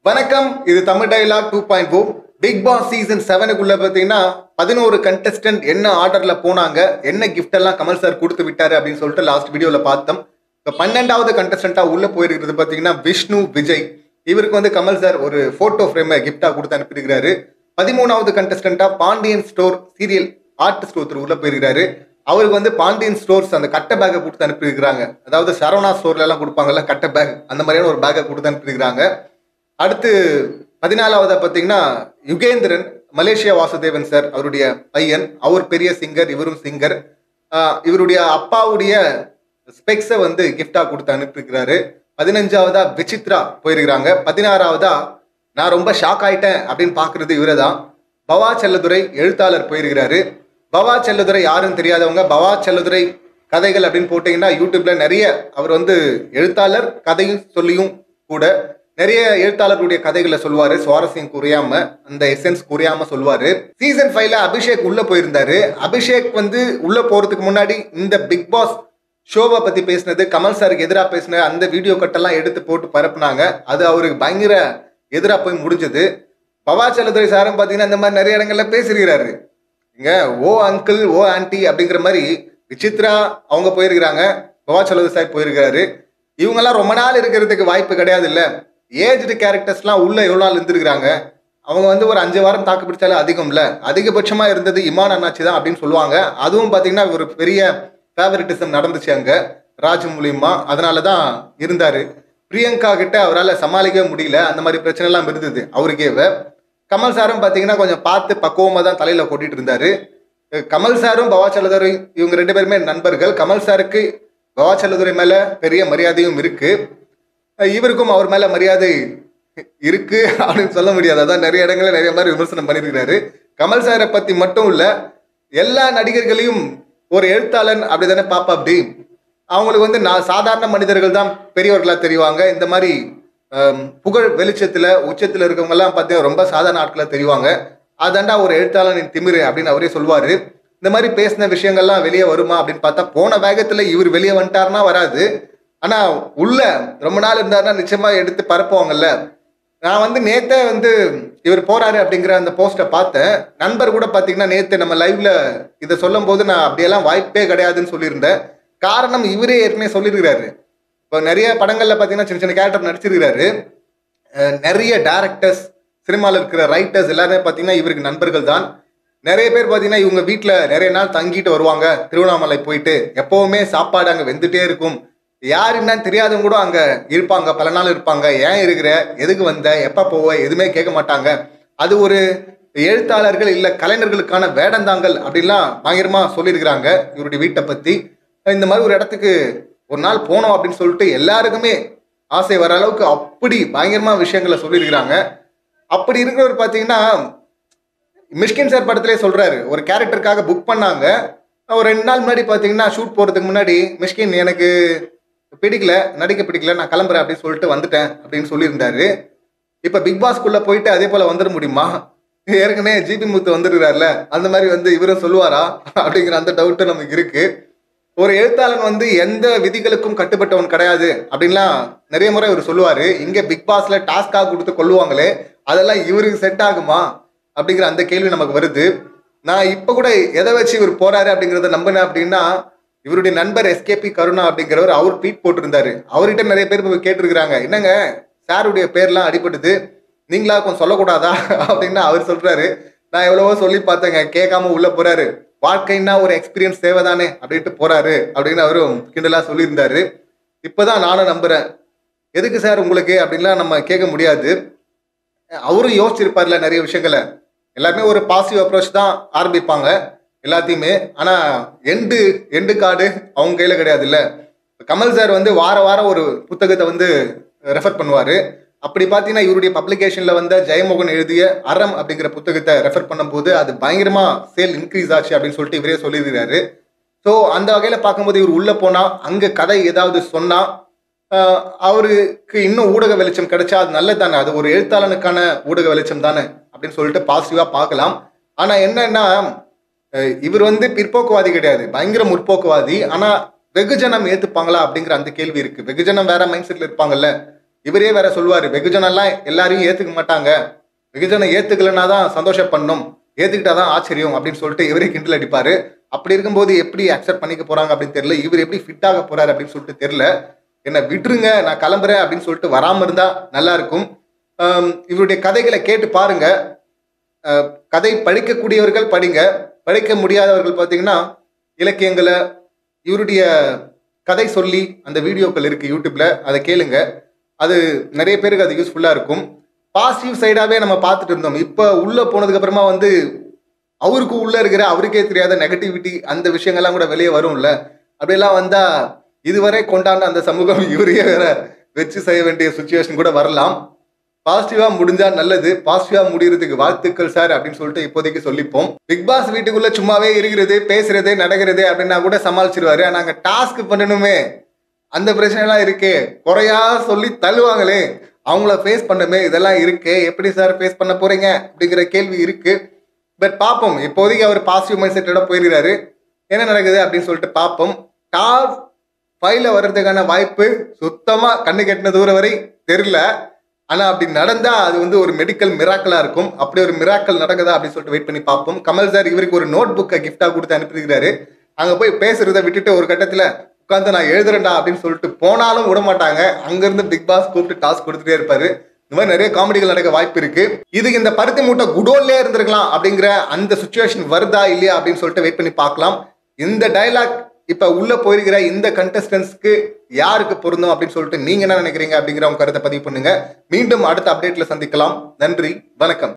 வணக்கம் இது Tamil dialogue two point four Bigg Boss season செவனுக்குள்ள பார்த்தீங்கன்னா பதினோரு கண்டஸ்டன்ட் என்ன ஆர்டர்ல போனாங்க என்ன கிஃப்ட் எல்லாம் கமல் சார் கொடுத்து விட்டாரு அப்படின்னு சொல்லிட்டு லாஸ்ட் வீடியோல பார்த்தோம் இப்போ பன்னெண்டாவது கண்டஸ்டண்டா உள்ள போயிருக்கிறது பார்த்தீங்கன்னா விஷ்ணு விஜய் இவருக்கு வந்து கமல் சார் ஒரு போட்டோ ஃப்ரேமை கிஃப்டா கொடுத்து அனுப்பியிருக்கிறாரு பதிமூணாவது கண்டஸ்டண்டா பாண்டியன் ஸ்டோர் சீரியல் ஆர்டிஸ்ட் ஒருத்தர் உள்ள போயிருக்கிறாரு அவருக்கு வந்து பாண்டியன் ஸ்டோர்ஸ் அந்த கட்டை பேக்கை கொடுத்து அனுப்பியிருக்கிறாங்க அதாவது சரவணா ஸ்டோர்ல எல்லாம் கொடுப்பாங்கல்ல கட்டை பேக் அந்த மாதிரியான ஒரு பேக்கை கொடுத்து அனுப்பியிருக்கிறாங்க அடுத்து பதினாலாவதா பார்த்தீங்கன்னா யுகேந்திரன் மலேசியா வாசுதேவன் சார் அவருடைய பையன் அவர் பெரிய சிங்கர் இவரும் சிங்கர் இவருடைய அப்பாவுடைய ஸ்பெக்ஸை வந்து கிஃப்டா கொடுத்து அனுப்பியிருக்கிறாரு பதினஞ்சாவதா விசித்ரா போயிருக்கிறாங்க பதினாறாவதா நான் ரொம்ப ஷாக் ஆயிட்டேன் அப்படின்னு பார்க்கறது இவரை தான் பவா செல்லதுரை எழுத்தாளர் போயிருக்கிறாரு பவா செல்லதுரை யாருன்னு தெரியாதவங்க பவா செல்லதுரை கதைகள் அப்படின்னு போட்டிங்கன்னா யூடியூப்ல நிறைய அவர் வந்து எழுத்தாளர் கதையும் சொல்லியும் கூட நிறைய எழுத்தாளர்களுடைய கதைகளை சொல்லுவாரு சுவாரஸ்யம் குறையாம அந்த எசன்ஸ் குறையாம சொல்லுவாரு சீசன் ஃபைவ்ல அபிஷேக் உள்ள போயிருந்தாரு அபிஷேக் வந்து உள்ள போறதுக்கு முன்னாடி இந்த பிக் பாஸ் ஷோவை பத்தி பேசினது கமல் சாருக்கு எதிராக பேசின அந்த வீடியோ கட்டெல்லாம் எடுத்து போட்டு பரப்புனாங்க அது அவருக்கு பயங்கர எதிராக போய் முடிஞ்சது பவா செல்லதுரை சாரும் பார்த்தீங்கன்னா இந்த மாதிரி நிறைய இடங்கள்ல பேசியிருக்கிறாரு இங்க ஓ அங்கிள் ஓ ஆன்டி அப்படிங்கிற மாதிரி விசித்ரா அவங்க போயிருக்கிறாங்க பவா செல்லதுரை சார் போயிருக்கிறாரு இவங்கெல்லாம் ரொம்ப நாள் இருக்கிறதுக்கு வாய்ப்பு கிடையாது இல்ல ஏஜ்டு கேரக்டர்ஸ்லாம் உள்ள எவ்வளோ நாள் இருந்திருக்கிறாங்க அவங்க வந்து ஒரு அஞ்சு வாரம் தாக்கு பிடிச்சாலே அதிகம் இல்ல அதிகபட்சமா இருந்தது இமான் அண்ணாச்சி தான் அப்படின்னு சொல்லுவாங்க அதுவும் பாத்தீங்கன்னா ஒரு பெரிய ஃபேவரட்டிசம் நடந்துச்சு அங்க ராஜ் மூலியமா அதனால தான் இருந்தாரு பிரியங்கா கிட்ட அவரால் சமாளிக்கவே முடியல அந்த மாதிரி பிரச்சனை எல்லாம் இருந்தது அவருக்கேவ கமல் சாரும் பார்த்தீங்கன்னா கொஞ்சம் பார்த்து பக்குவமாக தான் தலையில கொட்டிட்டு இருந்தாரு அஹ் கமல் சாரும் பவா செல்லதுரை இவங்க ரெண்டு பேருமே நண்பர்கள் கமல் சாருக்கு பவா செல்லதுரை மேல பெரிய மரியாதையும் இருக்கு அஹ் இவருக்கும் அவர் மேல மரியாதை இருக்கு அப்படின்னு சொல்ல முடியாது அதான் நிறைய இடங்கள்ல நிறைய மாதிரி விமர்சனம் பண்ணியிருக்கிறாரு கமல் சாரை பத்தி மட்டும் இல்ல எல்லா நடிகர்களையும் ஒரு எழுத்தாளன் அப்படிதானே பாப்பா அப்படி அவங்களுக்கு வந்து நான் சாதாரண மனிதர்கள் தான் பெரியவர்களா தெரிவாங்க இந்த மாதிரி ஹம், புகழ் வெளிச்சத்துல உச்சத்துல இருக்கவங்க எல்லாம் பார்த்தீங்கன்னா ரொம்ப சாதாரண ஆட்களா தெரிவாங்க அதாண்டா ஒரு எழுத்தாளனின் திமிரு அப்படின்னு அவரே சொல்லுவாரு இந்த மாதிரி பேசின விஷயங்கள்லாம் வெளியே வருமா அப்படின்னு பார்த்தா போன வேகத்துல இவர் வெளியே வந்துட்டாருன்னா வராது ஆனா உள்ள ரொம்ப நாள் இருந்தாருன்னா நிச்சயமா எடுத்து பரப்புவாங்கல்ல நான் வந்து நேத்தே வந்து இவர் போறாரு அப்படிங்கிற அந்த போஸ்ட்டை பார்த்தேன் நண்பர் கூட பாத்தீங்கன்னா நேத்து நம்ம லைவ்ல இதை சொல்லும் போது நான் அப்படியெல்லாம் வாய்ப்பே கிடையாதுன்னு சொல்லியிருந்தேன் காரணம் இவரே ஏற்கனவே சொல்லியிருக்கிறாரு இப்போ நிறைய படங்கள்ல பாத்தீங்கன்னா சின்ன சின்ன கேரக்டர் நடிச்சிருக்கிறாரு அஹ் நிறைய டேரக்டர்ஸ் சினிமாவில் இருக்கிற ரைட்டர்ஸ் எல்லாருமே பார்த்தீங்கன்னா இவருக்கு நண்பர்கள் தான் நிறைய பேர் பார்த்தீங்கன்னா இவங்க வீட்டில் நிறைய நாள் தங்கிட்டு வருவாங்க திருவண்ணாமலை போயிட்டு எப்பவுமே சாப்பாடு அங்கே வெந்துட்டே இருக்கும் யார் என்னன்னு தெரியாதவங்க கூட அங்கே இருப்பாங்க பல நாள் இருப்பாங்க ஏன் இருக்கிற எதுக்கு வந்த எப்போ போவ எதுவுமே கேட்க மாட்டாங்க அது ஒரு எழுத்தாளர்கள் இல்லை கலைஞர்களுக்கான வேடந்தாங்கல் அப்படின்லாம் பயங்கரமாக சொல்லியிருக்கிறாங்க இவருடைய வீட்டை பற்றி இந்த மாதிரி ஒரு இடத்துக்கு ஒரு நாள் போனோம் அப்படின்னு சொல்லிட்டு எல்லாருக்குமே ஆசை வர அளவுக்கு அப்படி பயங்கரமா விஷயங்களை சொல்லியிருக்கிறாங்க அப்படி இருக்கிறவர் பார்த்தீங்கன்னா மிஷ்கின் சார் படத்திலே சொல்றாரு ஒரு கேரக்டருக்காக புக் பண்ணாங்க ஒரு ரெண்டு நாள் முன்னாடி பார்த்தீங்கன்னா ஷூட் போறதுக்கு முன்னாடி மிஷ்கின் எனக்கு பிடிக்கல நடிக்க பிடிக்கல நான் கிளம்புறேன் அப்படின்னு சொல்லிட்டு வந்துட்டேன் அப்படின்னு சொல்லியிருந்தாரு இப்போ பிக் பாஸ்க்குள்ள போயிட்டு அதே போல வந்துட முடியுமா ஏற்கனவே ஜிபி முத்து வந்துருக்கிறாருல அந்த மாதிரி வந்து இவரும் சொல்லுவாரா அப்படிங்கிற அந்த டவுட்டும் நமக்கு இருக்கு ஒரு எழுத்தாளன் வந்து எந்த விதிகளுக்கும் கட்டுப்பட்டவன் கிடையாது அப்படின்லாம் நிறைய முறை இவர் சொல்லுவாரு இங்க பிக் பாஸ்ல டாஸ்காக கொடுத்து கொள்ளுவாங்களே அதெல்லாம் இவருக்கு செட் ஆகுமா அப்படிங்கிற அந்த கேள்வி நமக்கு வருது நான் இப்ப கூட எதை வச்சு இவர் போறாரு அப்படிங்கறத நம்பினேன் அப்படின்னா இவருடைய நண்பர் எஸ்கேபி கருணா அப்படிங்கிறவர் அவர் ட்வீட் போட்டிருந்தாரு அவர்கிட்ட நிறைய பேர் போய் கேட்டிருக்கிறாங்க என்னங்க சாருடைய பேர்லாம் அடிபடுது நீங்களா கொஞ்சம் சொல்லக்கூடாதா அப்படின்னு அவர் சொல்றாரு நான் எவ்வளவோ சொல்லி பார்த்தேங்க கேட்காம உள்ள போறாரு வாழ்க்கைன்னா ஒரு எக்ஸ்பீரியன்ஸ் தேவைதானே அப்படின்ட்டு போறாரு அப்படின்னு அவரும் கிண்டலா சொல்லியிருந்தாரு இப்பதான் நானும் நம்புறேன் எதுக்கு சார் உங்களுக்கு அப்படின்லாம் நம்ம கேட்க முடியாது அவரும் யோசிச்சிருப்பார்ல நிறைய விஷயங்களை எல்லாருமே ஒரு பாசிட்டிவ் அப்ரோச் தான் ஆரம்பிப்பாங்க எல்லாத்தையுமே ஆனா எண்டு எண்டு கார்டு அவங்க கையில கிடையாது இல்ல கமல் சார் வந்து வார வாரம் ஒரு புத்தகத்தை வந்து ரெஃபர் பண்ணுவாரு அப்படி பார்த்தீங்கன்னா இவருடைய பப்ளிகேஷன்ல வந்த ஜெயமோகன் எழுதிய அறம் அப்படிங்கிற புத்தகத்தை ரெஃபர் பண்ணும்போது அது பயங்கரமா சேல் இன்க்ரீஸ் ஆச்சு அப்படின்னு சொல்லிட்டு இவரே சொல்லியிருக்கிறாரு ஸோ அந்த வகையில பார்க்கும்போது இவர் உள்ள போனா அங்க கதை ஏதாவது சொன்னா ஆஹ், அவருக்கு இன்னும் ஊடக வெளிச்சம் கிடைச்சா அது நல்லது தானே அது ஒரு எழுத்தாளனுக்கான ஊடக வெளிச்சம் தானே அப்படின்னு சொல்லிட்டு பாசிட்டிவா பார்க்கலாம் ஆனா என்னன்னா அஹ், இவர் வந்து பிற்போக்குவாதி கிடையாது பயங்கர முற்போக்குவாதி ஆனா வெகுஜனம் ஏத்துப்பாங்களா அப்படிங்கிற அந்த கேள்வி இருக்கு வெகுஜனம் வேற மைண்ட் செட்ல இருப்பாங்கல்ல இவரே வேற சொல்லுவாரு வெகுஜனெல்லாம் எல்லாரையும் ஏத்துக்க மாட்டாங்க வெகுஜனை ஏத்துக்கலன்னா தான் சந்தோஷம் பண்ணும் ஏத்துக்கிட்டாதான் ஆச்சரியம் அப்படின்னு சொல்லிட்டு இவரே கிண்டல் அடிப்பாரு அப்படி இருக்கும்போது எப்படி அக்செப்ட் பண்ணிக்க போறாங்க அப்படின்னு தெரியல இவர் எப்படி ஃபிட் ஆக போறாரு அப்படின்னு சொல்லிட்டு தெரியல என்ன விட்டுருங்க நான் கிளம்புறேன் அப்படின்னு சொல்லிட்டு வராம இருந்தா நல்லா இருக்கும் ஆம், இவருடைய கதைகளை கேட்டு பாருங்க அஹ், கதை படிக்கக்கூடியவர்கள் படிங்க படிக்க முடியாதவர்கள் பார்த்தீங்கன்னா இலக்கியங்களை இவருடைய கதை சொல்லி அந்த வீடியோக்கள் இருக்கு யூடியூப்ல அதை கேளுங்க அது நிறைய பேருக்கு அது யூஸ்ஃபுல்லா இருக்கும் பாசிட்டிவ் சைடாவே நம்ம பார்த்துட்டு இருந்தோம் இப்போ உள்ள போனதுக்கு அப்புறமா வந்து அவருக்கு உள்ள இருக்கிற அவருக்கே தெரியாத நெகட்டிவிட்டி அந்த விஷயங்கள்லாம் கூட வெளியே வரும்ல அப்படியெல்லாம் வந்தா இதுவரை கொண்டாடின அந்த சமூகம் இவரையே வேற வச்சு செய்ய வேண்டிய சுச்சுவேஷன் கூட வரலாம் பாசிட்டிவா முடிஞ்சா நல்லது பாசிட்டிவா முடியறதுக்கு வாழ்த்துக்கள் சார் அப்படின்னு சொல்லிட்டு இப்போதைக்கு சொல்லிப்போம் பிக் பாஸ் வீட்டுக்குள்ள சும்மாவே இருக்கிறது பேசுறது நடக்கிறது அப்படின்னா கூட சமாளிச்சிருவாரு ஆனா அங்க டாஸ்க் பண்ணணுமே அந்த பிரச்சனை எல்லாம் இருக்கே குறையா சொல்லி தள்ளுவாங்களே அவங்கள ஃபேஸ் பண்ணணுமே இதெல்லாம் இருக்கு எப்படி சார் ஃபேஸ் பண்ண போறீங்க அப்படிங்கிற கேள்வி இருக்கு பட் பார்ப்போம் இப்போதைக்கு அவர் பாசிட்டிவ் மைண்ட் செட்டோட போயிருக்காரு என்ன நடக்குது அப்படின்னு சொல்லிட்டு பார்ப்போம் டாப் ஃபைவ்ல வர்றதுக்கான வாய்ப்பு சுத்தமா கண்ணு கெட்டின தூரம் வரை தெரியல ஆனா அப்படி நடந்தா அது வந்து ஒரு மெடிக்கல் மிராக்கலா இருக்கும் அப்படி ஒரு மிராக்கல் நடக்குதா அப்படின்னு சொல்லிட்டு வெயிட் பண்ணி பார்ப்போம் கமல் சார் இவருக்கு ஒரு நோட் புக்கை கிஃப்டா கொடுத்து அனுப்பியிருக்கிறாரு அங்க போய் பேசுறத விட்டுட்டு ஒரு கட்டத்துல உட்காந்து நான் எழுதுறேன்டா அப்படின்னு சொல்லிட்டு போனாலும் விட மாட்டாங்க அங்கிருந்து பிக் பாஸ் கூப்பிட்டு டாஸ்க் கொடுத்துட்டே இருப்பாரு இந்த மாதிரி நிறைய காமெடிகள் நடக்க வாய்ப்பு இருக்கு இது இந்த பருத்தி மூட்டை குடோன்லயே இருந்திருக்கலாம் அப்படிங்கிற அந்த சுச்சுவேஷன் வருதா இல்லையா அப்படின்னு சொல்லிட்டு வெயிட் பண்ணி பார்க்கலாம் இந்த டயலாக் இப்ப உள்ள போயிருக்கிற இந்த கண்டஸ்டன்ஸ்க்கு யாருக்கு பொருந்தும் அப்படின்னு சொல்லிட்டு நீங்க என்ன நினைக்கிறீங்க அப்படிங்கிற உங்க கருத்தை பதிவு பண்ணுங்க மீண்டும் அடுத்த அப்டேட்ல சந்திக்கலாம் நன்றி வணக்கம்